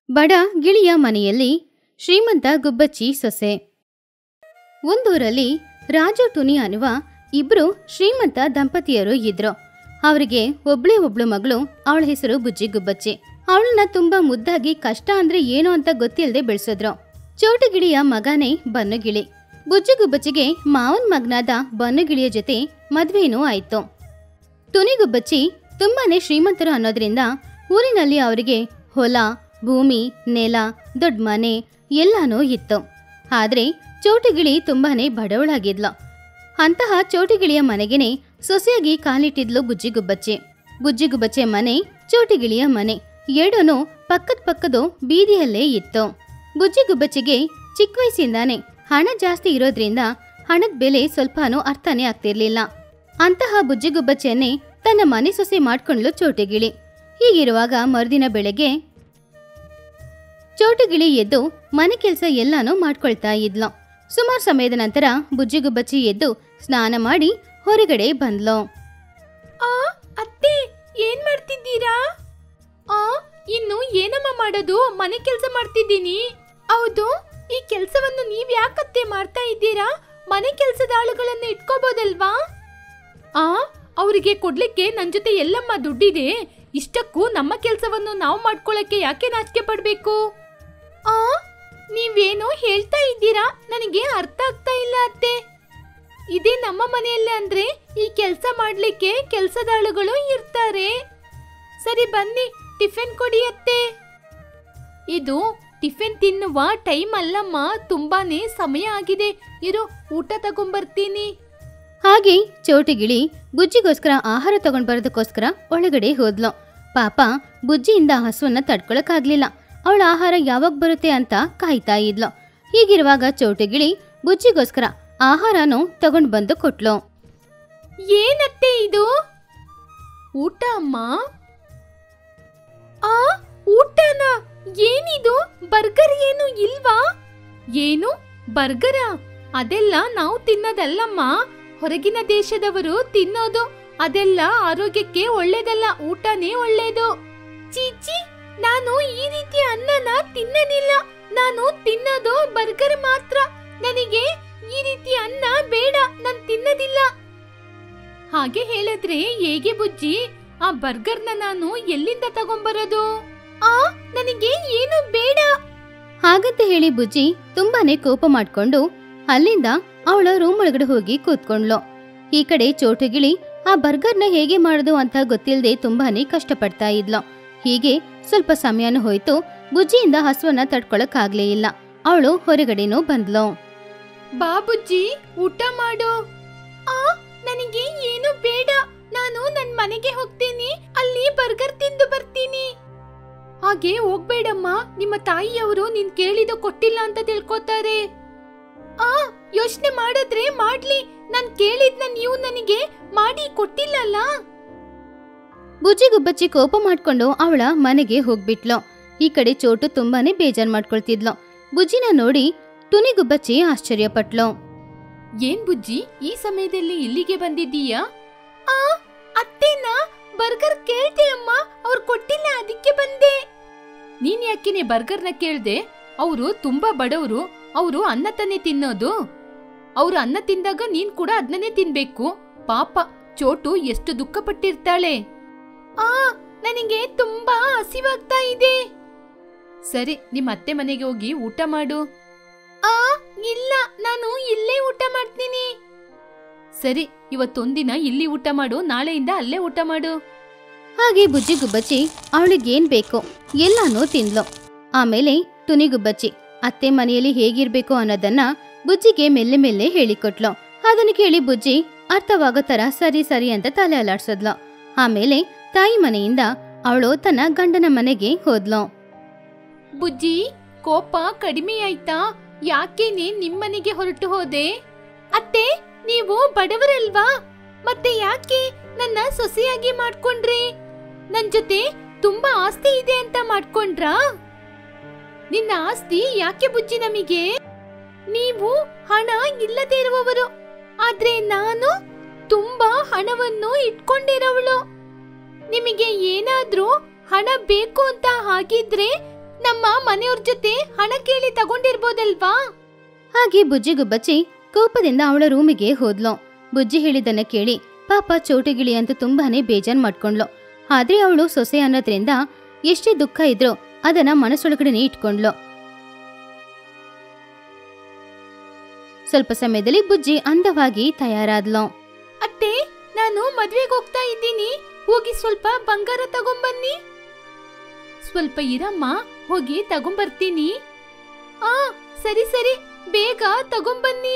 ಬಡ ಗಿಳಿಯ ಮನೆಯಲ್ಲಿ ಶ್ರೀಮಂತ ಗುಬ್ಬಚ್ಚಿ ಸೊಸೆ ಒಂದೂರಲ್ಲಿ ರಾಜು ಟುನಿ ಅನ್ನುವ ಇಬ್ರು ಶ್ರೀಮಂತ ದಂಪತಿಯರು ಇದ್ರು ಅವರಿಗೆ ಒಬ್ಳೇ ಒಬ್ಳು ಮಗಳು ಅವಳ ಹೆಸರು ಬುಜ್ಜಿ ಗುಬ್ಬಚ್ಚಿ ಅವಳನ್ನ ತುಂಬಾ ಮುದ್ದಾಗಿ ಕಷ್ಟ ಅಂದ್ರೆ ಏನು ಅಂತ ಗೊತ್ತಿಲ್ಲದೆ ಬೆಳೆಸಿದ್ರು ಚೋಟುಗಿಳಿಯ ಮಗನೇ ಬನ್ನುಗಿಳಿ ಬುಜ್ಜಿ ಗುಬ್ಬಚ್ಚಿಗೆ ಮಾವನ್ ಮಗನಾದ ಬನ್ನುಗಿಳಿಯ ಜೊತೆ ಮದ್ವೆನೂ ಆಯ್ತು ತುನಿಗುಬ್ಬಚ್ಚಿ ತುಂಬಾನೇ ಶ್ರೀಮಂತರು ಅನ್ನೋದ್ರಿಂದ ಊರಿನಲ್ಲಿ ಅವರಿಗೆ ಹೊಲ ಭೂಮಿ ನೆಲ ದೊಡ್ಡ ಮನೆ ಎಲ್ಲಾನೂ ಇತ್ತು ಆದ್ರೆ ಚೋಟುಗಿಳಿ ತುಂಬಾನೇ ಬಡವಳಾಗಿದ್ಲು ಅಂತಹ ಚೋಟುಗಿಳಿಯ ಮನೆಗೆನೆ ಸೊಸೆಯಾಗಿ ಕಾಲಿಟ್ಟಿದ್ಲು ಬುಜ್ಜಿಗುಬ್ಬಚ್ಚಿ ಬುಜ್ಜಿಗುಬ್ಬಚ್ಚೆ ಮನೆ ಚೋಟುಗಿಳಿಯ ಮನೆ ಎರಡೂ ಪಕ್ಕದ ಪಕ್ಕದು ಬೀದಿಯಲ್ಲೇ ಇತ್ತು ಬುಜ್ಜಿಗುಬ್ಬಚ್ಚಿಗೆ ಚಿಕ್ಕ ವಯಸ್ಸಿಂದಾನೆ ಹಣ ಜಾಸ್ತಿ ಇರೋದ್ರಿಂದ ಹಣದ ಬೆಲೆ ಸ್ವಲ್ಪನೂ ಅರ್ಥನೇ ಆಗ್ತಿರ್ಲಿಲ್ಲ ಅಂತಹ ಬುಜ್ಜಿಗುಬ್ಬಚ್ಚೆಯನ್ನೇ ತನ್ನ ಮನೆ ಸೊಸೆ ಮಾಡ್ಕೊಂಡ್ಲು ಚೋಟುಗಿಳಿ ಹೀಗಿರುವಾಗ ಮರುದಿನ ಬೆಳಗ್ಗೆ ಚೋಟುಗಿಳಿ ಎದ್ದು ಮನೆ ಕೆಲಸ ಎಲ್ಲಾನು ಮಾಡ್ಕೊಳ್ತಾ ಇದ್ಲು ಸುಮಾರು ಸಮಯದ ನಂತರ ಬುಜ್ಜಿಗುಬ್ಬಚ್ಚಿ ಎದ್ದು ಸ್ನಾನ ಮಾಡಿ ಹೊರಗಡೆ ಬಂದ್ಲು ಆ ಅತ್ತೆ ಏನ್ ಮಾಡ್ತಿದ್ದೀರಾ ಆ ಇನ್ನು ಏನಮ್ಮ ಮಾಡೋದು ಮನೆ ಕೆಲಸ ಮಾಡ್ತಿದ್ದೀನಿ ಹೌದು ಈ ಕೆಲಸವನ್ನು ನೀವ್ ಯಾಕತ್ತೆ ಮಾಡ್ತಾ ಇದ್ದೀರಾ ಮನೆ ಕೆಲಸದ ಆಳುಗಳನ್ನು ಇಟ್ಕೋಬೋದಲ್ವಾ ಆ ಅವರಿಗೆ ಕೊಡ್ಲಿಕ್ಕೆ ನನ್ ಜೊತೆ ಎಲ್ಲಮ್ಮ ದುಡ್ಡಿದೆ ಇಷ್ಟಕ್ಕೂ ನಮ್ಮ ಕೆಲಸವನ್ನು ನಾವು ಮಾಡ್ಕೊಳ್ಳಕ್ಕೆ ಯಾಕೆ ನಾಚಿಕೆ ಪಡ್ಬೇಕು ಆ ನೀವೇನೋ ಹೇಳ್ತಾ ಇದ್ದೀರಾ ನನಗೆ ಅರ್ಥ ಆಗ್ತಾ ಇಲ್ಲ ಅತ್ತೆ ಇದೇ ನಮ್ಮ ಮನೆಯಲ್ಲಿ ಅಂದ್ರೆ ಈ ಕೆಲಸ ಮಾಡ್ಲಿಕ್ಕೆ ಕೆಲಸದಾಳುಗಳು ಇರ್ತಾರೆ ಸರಿ ಬನ್ನಿ ಟಿಫಿನ್ ಕೊಡಿ ಅತ್ತೆ ಇದು ಟಿಫಿನ್ ತಿನ್ನುವ ಟೈಮ್ ಅಲ್ಲಮ್ಮ ತುಂಬಾನೇ ಸಮಯ ಆಗಿದೆ ಇರು ಊಟ ತಗೊಂಬರ್ತೀನಿ ಹಾಗೆ ಚೋಟುಗಿಳಿ ಬುಜ್ಜಿಗೋಸ್ಕರ ಆಹಾರ ತಗೊಂಡ್ ಬರೋದಕ್ಕೋಸ್ಕರ ಒಳಗಡೆ ಹೋದ್ಲು ಪಾಪ ಬುಜ್ಜಿಯಿಂದ ಹಸುವನ್ನ ತಡ್ಕೊಳಕ್ಕಾಗ್ಲಿಲ್ಲ ಅವಳ ಆಹಾರ ಯಾವಾಗ ಬರುತ್ತೆ ಅಂತ ಕಾಯ್ತಾ ಇದ್ಲು ಹೀಗಿರುವಾಗ ಚೋಟುಗಿಳಿ ಬುಜ್ಜಿಗೋಸ್ಕರ ಆಹಾರನೂ ತಗೊಂಡ್ ಬಂದು ಕೊಟ್ಲು ಏನತ್ತೆ ಇದು ಊಟ ಅಮ್ಮ ಆ ಊಟನ ಏನಿದು ಬರ್ಗರ್ ಏನು ಇಲ್ವಾ ಏನು ಬರ್ಗರ ಅದೆಲ್ಲ ನಾವು ತಿನ್ನೋದಲ್ಲಮ್ಮ ಹೊರಗಿನ ದೇಶದವರು ತಿನ್ನೋದು ಅದೆಲ್ಲ ಆರೋಗ್ಯಕ್ಕೆ ಒಳ್ಳೇದಲ್ಲ ಊಟನೇ ಒಳ್ಳೇದು ಚೀಚಿ ನಾನು ಈ ರೀತಿಯ ಅನ್ನನ ತಿನ್ನಲಿಲ್ಲ ನಾನು ತಿನ್ನೋದು ಬರ್ಗರ್ ಮಾತ್ರ ನನಗೆ ಈ ರೀತಿಯ ಅನ್ನ ಬೇಡ ನಾನು ತಿನ್ನದಿಲ್ಲ ಹಾಗೆ ಹೇಳಿದ್ರೆ ಹೇಗೆ ಬುಜ್ಜಿ ಆ ಬರ್ಗರ್ನ ನಾನು ಎಲ್ಲಿಂದ ತಗೊಂಬರೋದು ಆ ನನಗೆ ಏನು ಬೇಡ ಹಾಗಂತ ಹೇಳಿ ಬುಜ್ಜಿ ತುಂಬಾನೇ ಕೋಪ ಮಾಡ್ಕೊಂಡು ಅಲ್ಲಿಂದ ಅವಳ ರೂಮ್ ಒಳಗಡೆ ಹೋಗಿ ಕೂತ್ಕೊಂಡ್ಲು ಈ ಕಡೆ ಚೋಟುಗಿಳಿ ಆ ಬರ್ಗರ್ನ ಹೇಗೆ ಮಾಡೋದು ಅಂತ ಗೊತ್ತಿಲ್ಲದೆ ತುಂಬಾನೇ ಕಷ್ಟಪಡ್ತಾ ಇದ್ಲು ಹೀಗೆ ಸ್ವಲ್ಪ ಸಮಯನೂ ಹೋಯ್ತು ಬುಜ್ಜಿಯಿಂದ ಹಸುವನ್ನ ತಡ್ಕೊಳಕ್ಕಾಗ್ಲೇ ಇಲ್ಲ ಅವಳು ಹೊರಗಡೆನೂ ಬಂದ್ಲು ಬಾ ಬುಜ್ಜಿ ಊಟ ಮಾಡು ಆ ನನಗೆ ಏನು ಬೇಡ ನಾನು ನನ್ ಮನೆಗೆ ಹೋಗ್ತೀನಿ ಅಲ್ಲಿ ಬರ್ಗರ್ ತಿಂದು ಬರ್ತೀನಿ ಹಾಗೆ ಹೋಗ್ಬೇಡಮ್ಮ ನಿಮ್ಮ ತಾಯಿಯವರು ನೀನ್ ಕೇಳಿದ ಕೊಟ್ಟಿಲ್ಲ ಅಂತ ತಿಳ್ಕೊತಾರೆ ಆ ಯೋಚನೆ ಮಾಡಿದ್ರೆ ಮಾಡ್ಲಿ ನಾನ್ ಕೇಳಿದ್ನ ನೀವು ನನಗೆ ಮಾಡಿ ಕೊಟ್ಟಿಲ್ಲಲ್ಲ ಬುಜ್ಜಿಗುಬ್ಬಚ್ಚಿ ಕೋಪ ಮಾಡ್ಕೊಂಡು ಅವಳ ಮನೆಗೆ ಹೋಗ್ಬಿಟ್ಲು ಈ ಕಡೆ ಚೋಟು ತುಂಬಾನೇ ಬೇಜಾರ್ ಮಾಡ್ಕೊಳ್ತಿದ್ಲು ಬುಜ್ಜಿನ ನೋಡಿ ಟುನಿಗುಬ್ಬಚ್ಚಿ ಆಶ್ಚರ್ಯಪಟ್ಲು ಏನ್ ಬುಜ್ಜಿ ಈ ಸಮಯದಲ್ಲಿ ಇಲ್ಲಿಗೆ ಬಂದಿದ್ದೀಯಾ ಆ ಅತ್ತೇನ ಬರ್ಗರ್ ಕೇಳ್ದೆ ಅಮ್ಮ ಅವ್ರು ಕೊಟ್ಟಿಲ್ಲ ಅದಕ್ಕೆ ಬಂದೆ ನೀನ್ ಯಾಕೆನೆ ಬರ್ಗರ್ನ ಕೇಳ್ದೆ ಅವರು ತುಂಬಾ ಬಡವರು ಅವರು ಅನ್ನ ತಾನೇ ತಿನ್ನೋದು ಅವ್ರು ಅನ್ನ ತಿಂದಾಗ ನೀನ್ ಕೂಡ ಅದನ್ನೇ ತಿನ್ಬೇಕು ಪಾಪ ಚೋಟು ಎಷ್ಟು ದುಃಖ ಪಟ್ಟಿರ್ತಾಳೆ ಆ ನನಗೆ ತುಂಬಾ ಹಸಿವಾಗ್ತಾ ಇದೆ ಸರಿ ನಿಮ್ಮ ಅತ್ತೆ ಮನೆಗೆ ಹೋಗಿ ಊಟ ಮಾಡು ಆ ಇಲ್ಲ ನಾನು ಇಲ್ಲೇ ಊಟ ಮಾಡ್ತೀನಿ ಸರಿ ಇವತ್ತೊಂದಿನ ಇಲ್ಲಿ ಊಟ ಮಾಡು ನಾಳೆಯಿಂದ ಅಲ್ಲೇ ಊಟ ಮಾಡು ಹಾಗೆ ಬುಜ್ಜಿಗುಬ್ಬಚ್ಚಿ ಅವಳಿಗೇನ್ ಬೇಕೋ ಎಲ್ಲಾನೂ ತಿಂದ್ಲು ಆಮೇಲೆ ತುನಿಗುಬ್ಬಚ್ಚಿ ಅತ್ತೆ ಮನೆಯಲ್ಲಿ ಹೇಗಿರ್ಬೇಕು ಅನ್ನೋದನ್ನ ಬುಜ್ಜಿಗೆ ಮೆಲ್ಲೆ ಮೆಲ್ಲೆ ಹೇಳಿಕೊಟ್ಲು ಅದನ್ನು ಕೇಳಿ ಬುಜ್ಜಿ ಅರ್ಥವಾಗೋ ತರ ಸರಿ ಸರಿ ಅಂತ ತಲೆ ಅಲಾಡ್ಸದ್ಲು ಆಮೇಲೆ ತಾಯಿ ಮನೆಯಿಂದ ಅವಳು ತನ್ನ ಗಂಡನ ಮನೆಗೆ ಹೋದ್ಲು ಬುಜ್ಜಿ ಕೋಪ ಕಡಿಮೆ ಆಯ್ತಾ ಯಾಕೇನೆ ನಿಮ್ಮನೆಗೆ ಹೊರಟು ಹೋದೆ ಅತ್ತೆ ನೀವು ಬಡವರಲ್ವಾ ಮತ್ತೆ ಯಾಕೆ ನನ್ನ ಸೊಸೆಯಾಗಿ ಮಾಡ್ಕೊಂಡ್ರಿ ನನ್ ಜೊತೆ ತುಂಬಾ ಆಸ್ತಿ ಇದೆ ಅಂತ ಮಾಡ್ಕೊಂಡ್ರಾ ನಿನ್ನ ಆಸ್ತಿ ಯಾಕೆ ಬುಜ್ಜಿ ನಮಗೆ ನೀವು ಹಣ ಇಲ್ಲದೆ ಇರುವವರು ಆದ್ರೆ ನಾನು ತುಂಬಾ ಹಣವನ್ನು ಇಟ್ಕೊಂಡಿರೋವಳು ನಿಮಗೆ ಏನಾದ್ರೂ ಹಣ ಬೇಕು ಅಂತ ಹಾಗಿದ್ರೆ ನಮ್ಮ ಮನೆಯವ್ರ ಜೊತೆ ಹಣ ಕೇಳಿ ತಗೊಂಡಿರ್ಬೋದಲ್ವಾ ಹಾಗೆ ಬುಜ್ಜಿ ಗುಬ್ಬಚ್ಚಿ ಕೋಪದಿಂದ ಅವಳ ರೂಮಿಗೆ ಹೋದ್ಲು ಬುಜ್ಜಿ ಹೇಳಿದ್ದನ್ನ ಕೇಳಿ ಪಾಪ ಚೋಟುಗಿಳಿ ಅಂತ ತುಂಬಾನೇ ಬೇಜಾರ್ ಮಾಡ್ಕೊಂಡ್ಲು ಆದ್ರೆ ಅವಳು ಸೊಸೆ ಅನ್ನೋದ್ರಿಂದ ಎಷ್ಟೇ ದುಃಖ ಇದ್ರೂ ಅದನ್ನ ಮನಸ್ಸೊಳಗಡೆನೆ ಇಟ್ಕೊಂಡ್ಲು ಸ್ವಲ್ಪ ಸಮಯದಲ್ಲಿ ಬುಜ್ಜಿ ಅಂದವಾಗಿ ತಯಾರಾದ್ಲು ಅತ್ತೆ ನಾನು ಮದ್ವೆಗೆ ಹೋಗ್ತಾ ಇದ್ದೀನಿ ಹೋಗಿ ಸ್ವಲ್ಪ ಬಂಗಾರ ತಗೊಂಬನ್ನಿ ಸ್ವಲ್ಪ ಇರಮ್ಮ ಹೋಗಿ ತಗೊಂಬರ್ತೀನಿ ಆ ಸರಿ ಸರಿ ಬೇಗ ತಗೊಂಬನ್ನಿ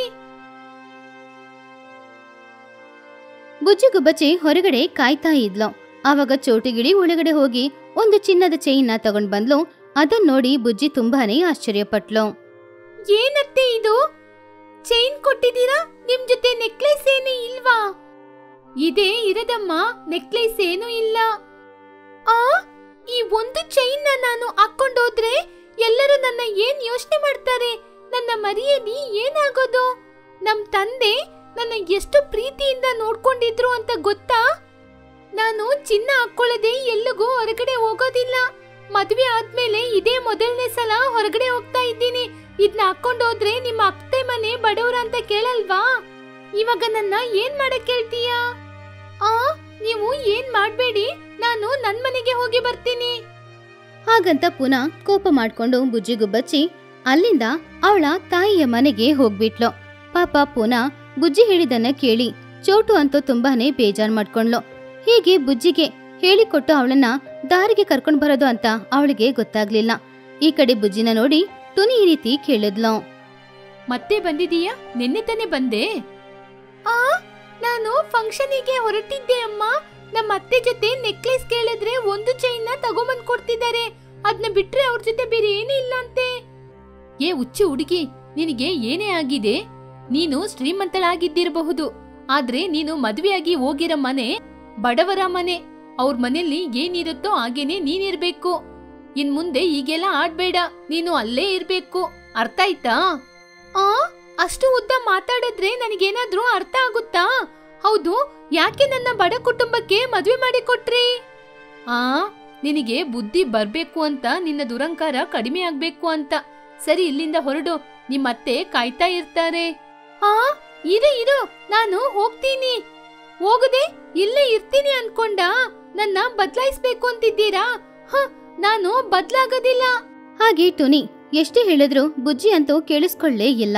ಬುಜ್ಜಿ ಗುಬ್ಬಚ್ಚಿ ಹೊರಗಡೆ ಕಾಯ್ತಾ ಇದ್ಲು ಆವಾಗ ಚೋಟುಗಿಳಿ ಒಳಗಡೆ ಹೋಗಿ ಒಂದು ಚಿನ್ನದ ಚೈನ್ನ ತಗೊಂಡ್ ಬಂದ್ಲು ಅದನ್ ನೋಡಿ ಬುಜ್ಜಿ ತುಂಬಾನೇ ಆಶ್ಚರ್ಯಪಟ್ಲು ಏನತ್ತೆ ಇದು ಚೈನ್ ಕೊಟ್ಟಿದ್ದೀರಾ ನಿಮ್ ಜೊತೆ ನೆಕ್ಲೆಸ್ ಏನು ಇಲ್ವಾ ಇದೇ ಇರದಮ್ಮ ನೆಕ್ಲೆಸ್ ಏನೂ ಇಲ್ಲ ಆ ಈ ಒಂದು ಚೈನ್ ನಾನು ಹಾಕೊಂಡೋದ್ರೆ ಎಲ್ಲರೂ ನನ್ನ ಏನ್ ಯೋಚನೆ ಮಾಡ್ತಾರೆ ನನ್ನ ಮರಿಯಲ್ಲಿ ಏನಾಗೋದು ನಮ್ ತಂದೆ ನನ್ನ ಎಷ್ಟು ಪ್ರೀತಿಯಿಂದ ನೋಡ್ಕೊಂಡಿದ್ರು ಅಂತ ಗೊತ್ತಾ ನಾನು ಚಿನ್ನ ಹಾಕೊಳ್ಳದೆ ಎಲ್ಲಿಗೂ ಹೊರಗಡೆ ಹೋಗೋದಿಲ್ಲ ಮದ್ವೆ ಆದ್ಮೇಲೆ ಇದೇ ಮೊದಲನೇ ಸಲ ಹೊರಗಡೆ ಹೋಗ್ತಾ ಇದ್ದೀನಿ ಇದನ್ನ ಹಾಕೊಂಡೋದ್ರೆ ನಿಮ್ಮ ಅತ್ತೆ ಮನೆ ಬಡವ್ರ ಅಂತ ಕೇಳಲ್ವಾ ಇವಾಗ ನನ್ನ ಏನ್ ಮಾಡಕ್ ಕೇಳ್ತೀಯಾ ಆ ನೀವು ಏನ್ ಮಾಡ್ಬೇಡಿ ನಾನು ನನ್ ಮನೆಗೆ ಹೋಗಿ ಬರ್ತೀನಿ ಹಾಗಂತ ಪುನಃ ಕೋಪ ಮಾಡ್ಕೊಂಡು ಬುಜ್ಜಿ ಗುಬ್ಬಚ್ಚಿ ಅಲ್ಲಿಂದ ಅವಳ ತಾಯಿಯ ಮನೆಗೆ ಹೋಗ್ಬಿಟ್ಲು ಪಾಪ ಪುನಃ ಬುಜ್ಜಿ ಹೇಳಿದನ್ನ ಕೇಳಿ ಚೋಟು ಅಂತೂ ತುಂಬಾನೇ ಬೇಜಾರ್ ಮಾಡ್ಕೊಂಡ್ಲು ಹೀಗೆ ಬುಜ್ಜಿಗೆ ಹೇಳಿಕೊಟ್ಟು ಅವಳನ್ನ ದಾರಿಗೆ ಕರ್ಕೊಂಡ್ ಬರೋದು ಅಂತ ಅವಳಿಗೆ ಗೊತ್ತಾಗ್ಲಿಲ್ಲ ಈ ಕಡೆ ಬುಜ್ಜಿನ ನೋಡಿ ಟುನಿ ಈ ರೀತಿ ಕೇಳಿದ್ಲು ಮತ್ತೆ ಬಂದಿದೀಯಾ ನಿನ್ನೆ ತಾನೇ ಬಂದೆ ಆ ನಾನು ಫಂಕ್ಷನಿಗೆ ಹೊರಟಿದ್ದೆ ಅಮ್ಮ ನಮ್ಮ ಅತ್ತೆ ಜೊತೆ ನೆಕ್ಲೆಸ್ ಕೇಳಿದ್ರೆ ಒಂದು ಚೈನ್ ತಗೊಂಬಂದ್ ಕೊಡ್ತಿದ್ದಾರೆ ಅದನ್ನ ಬಿಟ್ರೆ ಅವ್ರ ಜೊತೆ ಬೇರೆ ಏನೂ ಇಲ್ಲ ಅಂತೆ ಏ ಹುಚ್ಚು ಹುಡುಗಿ ನಿನಗೆ ಏನೇ ಆಗಿದೆ ನೀನು ಶ್ರೀಮಂತಳಾಗಿದ್ದಿರಬಹುದು ಆದ್ರೆ ನೀನು ಮದುವೆಯಾಗಿ ಹೋಗಿರೋ ಮನೆ ಬಡವರ ಮನೆ ಅವ್ರ ಮನೆಯಲ್ಲಿ ಏನಿರುತ್ತೋ ಹಾಗೇನೆ ನೀನಿರ್ಬೇಕು ಇನ್ ಮುಂದೆ ಈಗೆಲ್ಲ ಆಡ್ಬೇಡ ನೀನು ಅಲ್ಲೇ ಇರ್ಬೇಕು ಅರ್ಥ ಆಯ್ತಾ ಆ ಅಷ್ಟು ಉದ್ದ ಮಾತಾಡಿದ್ರೆ ನನಗೇನಾದ್ರೂ ಅರ್ಥ ಆಗುತ್ತಾ ಹೌದು ಯಾಕೆ ನನ್ನ ಬಡ ಕುಟುಂಬಕ್ಕೆ ಮದುವೆ ಮಾಡಿ ಕೊಟ್ರಿ ಆ ನಿನಗೆ ಬುದ್ಧಿ ಬರ್ಬೇಕು ಅಂತ ನಿನ್ನ ದುರಂಕಾರ ಕಡಿಮೆ ಆಗ್ಬೇಕು ಅಂತ ಸರಿ ಇಲ್ಲಿಂದ ಹೊರಡು ನಿಮ್ಮತ್ತೆ ಕಾಯ್ತಾ ಇರ್ತಾರೆ ಆ ಇರು ಇರು ನಾನು ಹೋಗ್ತೀನಿ ಹೋಗದೆ ಇಲ್ಲೇ ಇರ್ತೀನಿ ಅನ್ಕೊಂಡ ನನ್ನ ಬದಲಾಯಿಸ್ಬೇಕು ಅಂತಿದ್ದೀರಾ ಹ ನಾನು ಬದ್ಲಾಗೋದಿಲ್ಲ ಹಾಗೆ ಟುನಿ ಎಷ್ಟೇ ಹೇಳಿದ್ರು ಬುಜ್ಜಿ ಅಂತೂ ಕೇಳಿಸ್ಕೊಳ್ಳೇ ಇಲ್ಲ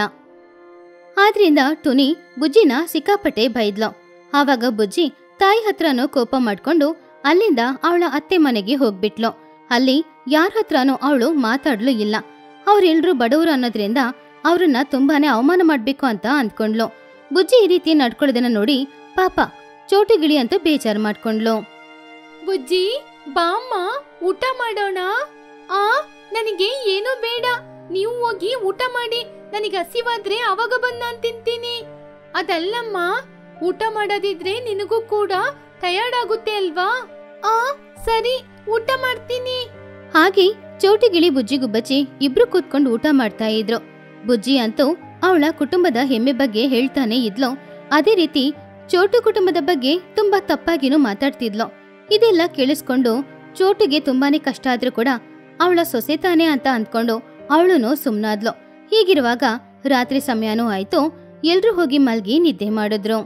ಆದ್ರಿಂದ ಟುನಿ ಬುಜ್ಜಿನ ಸಿಕ್ಕಾಪಟ್ಟೆ ಬೈದ್ಲು ಆವಾಗ ಬುಜ್ಜಿ ತಾಯಿ ಹತ್ರನೂ ಕೋಪ ಮಾಡ್ಕೊಂಡು ಅಲ್ಲಿಂದ ಅವಳ ಅತ್ತೆ ಮನೆಗೆ ಹೋಗ್ಬಿಟ್ಲು ಅಲ್ಲಿ ಯಾರ ಹತ್ರನೂ ಅವಳು ಮಾತಾಡ್ಲು ಇಲ್ಲ ಅವ್ರೆಲ್ರೂ ಬಡವರು ಅನ್ನೋದ್ರಿಂದ ಅವ್ರನ್ನ ತುಂಬಾನೇ ಅವಮಾನ ಮಾಡ್ಬೇಕು ಅಂತ ಅಂದ್ಕೊಂಡ್ಲು ಬುಜ್ಜಿ ಈ ರೀತಿ ನಡ್ಕೊಳ್ಳೋದನ್ನ ನೋಡಿ ಪಾಪ ಚೋಟುಗಿಳಿ ಅಂತೂ ಬೇಜಾರು ಮಾಡ್ಕೊಂಡ್ಲು ಬುಜ್ಜಿ ಬಾಮ್ಮ ಊಟ ಮಾಡೋಣ ಆ ನನಗೆ ಏನೂ ಬೇಡ ನೀವು ಹೋಗಿ ಊಟ ಮಾಡಿ ನನಗೆ ಹಸಿವಾದ್ರೆ ಅವಾಗ ಬಂದ್ ನಾನ್ ತಿಂತೀನಿ ಅದಲ್ಲಮ್ಮ ಊಟ ಮಾಡೋದಿದ್ರೆ ನಿನಗೂ ಕೂಡ ಟಯರ್ಡ್ ಆಗುತ್ತೆ ಅಲ್ವಾ ಆ ಸರಿ ಊಟ ಮಾಡ್ತೀನಿ ಹಾಗೆ ಚೋಟಿಗಿಳಿ ಬುಜ್ಜಿ ಗುಬ್ಬಚ್ಚಿ ಇಬ್ರು ಕೂತ್ಕೊಂಡು ಊಟ ಮಾಡ್ತಾ ಇದ್ರು ಬುಜ್ಜಿ ಅಂತೂ ಅವಳ ಕುಟುಂಬದ ಹೆಮ್ಮೆ ಬಗ್ಗೆ ಹೇಳ್ತಾನೆ ಇದ್ಲು ಅದೇ ರೀತಿ ಚೋಟು ಕುಟುಂಬದ ಬಗ್ಗೆ ತುಂಬಾ ತಪ್ಪಾಗಿನೂ ಮಾತಾಡ್ತಿದ್ಲು ಇದೆಲ್ಲ ಕೇಳಿಸ್ಕೊಂಡು ಚೋಟುಗೆ ತುಂಬಾನೇ ಕಷ್ಟ ಆದ್ರೂ ಕೂಡ ಅವಳ ಸೊಸೆ ತಾನೆ ಅಂತ ಅಂದ್ಕೊಂಡು ಅವಳುನು ಸುಮ್ನಾದ್ಲು ಹೀಗಿರುವಾಗ ರಾತ್ರಿ ಸಮಯನೂ ಆಯ್ತು ಎಲ್ರೂ ಹೋಗಿ ಮಲ್ಗಿ ನಿದ್ದೆ ಮಾಡಿದ್ರು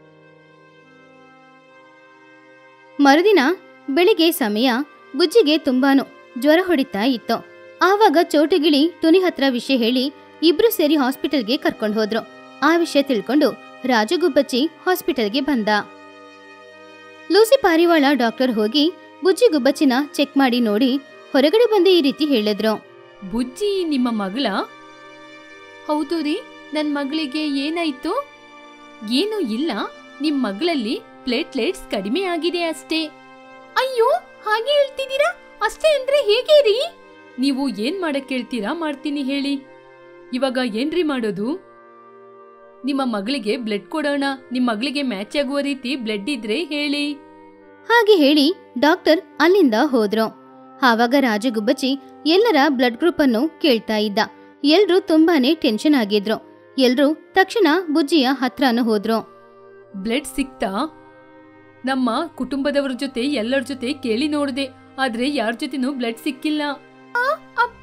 ಮರುದಿನ ಬೆಳಿಗ್ಗೆ ಸಮಯ ಬುಜ್ಜಿಗೆ ತುಂಬಾನು ಜ್ವರ ಹೊಡಿತಾ ಇತ್ತು ಆವಾಗ ಚೋಟುಗಿಳಿ ಟುನಿ ಹತ್ರ ವಿಷಯ ಹೇಳಿ ಇಬ್ರು ಸೇರಿ ಹಾಸ್ಪಿಟಲ್ಗೆ ಕರ್ಕೊಂಡು ಹೋದ್ರು ಆ ವಿಷಯ ತಿಳ್ಕೊಂಡು ರಾಜಗುಬ್ಬಚ್ಚಿ ಹಾಸ್ಪಿಟಲ್ಗೆ ಬಂದ ಲೂಸಿ ಪಾರಿವಾಳ ಡಾಕ್ಟರ್ ಹೋಗಿ ಬುಜ್ಜಿ ಗುಬ್ಬಚ್ಚಿನ ಚೆಕ್ ಮಾಡಿ ನೋಡಿ ಹೊರಗಡೆ ಬಂದು ಈ ರೀತಿ ಹೇಳಿದ್ರು ಬುಜ್ಜಿ ನಿಮ್ಮ ಮಗಳ ಹೌದು ರೀ ನನ್ ಮಗಳಿಗೆ ಏನಾಯ್ತು ಏನು ಇಲ್ಲ ನಿಮ್ ಮಗಳಲ್ಲಿ ಪ್ಲೇಟ್ಲೆಟ್ಸ್ ಕಡಿಮೆ ಆಗಿದೆ ಅಷ್ಟೇ ಅಯ್ಯೋ ಹಾಗೆ ಹೇಳ್ತಿದ್ದೀರಾ ಅಷ್ಟೇ ಅಂದ್ರೆ ಹೇಗೆ ರೀ ನೀವು ಏನ್ ಮಾಡಕ್ ಹೇಳ್ತೀರಾ ಮಾಡ್ತೀನಿ ಹೇಳಿ ಇವಾಗ ಏನ್ರಿ ಮಾಡೋದು ನಿಮ್ಮ ಮಗಳಿಗೆ ಬ್ಲಡ್ ಕೊಡೋಣ ನಿಮ್ ಮಗಳಿಗೆ ಮ್ಯಾಚ್ ಆಗುವ ರೀತಿ ಬ್ಲಡ್ ಇದ್ರೆ ಹೇಳಿ ಹಾಗೆ ಹೇಳಿ ಡಾಕ್ಟರ್ ಅಲ್ಲಿಂದ ಹೋದ್ರು ಆವಾಗ ರಾಜಗುಬ್ಬಚ್ಚಿ ಎಲ್ಲರ ಬ್ಲಡ್ ಗ್ರೂಪ್ ಅನ್ನು ಕೇಳ್ತಾ ಇದ್ದ ಎಲ್ರೂ ತುಂಬಾನೇ ಟೆನ್ಷನ್ ಆಗಿದ್ರು ಎಲ್ರೂ ತಕ್ಷಣ ಬುಜ್ಜಿಯ ಹತ್ರನೂ ಹೋದ್ರು ಬ್ಲಡ್ ಸಿಕ್ತಾ ನಮ್ಮ ಕುಟುಂಬದವರ ಜೊತೆ ಎಲ್ಲರ ಜೊತೆ ಕೇಳಿ ನೋಡಿದೆ ಆದ್ರೆ ಯಾರ ಜೊತೆನೂ ಬ್ಲಡ್ ಸಿಕ್ಕಿಲ್ಲ ಅಪ್ಪ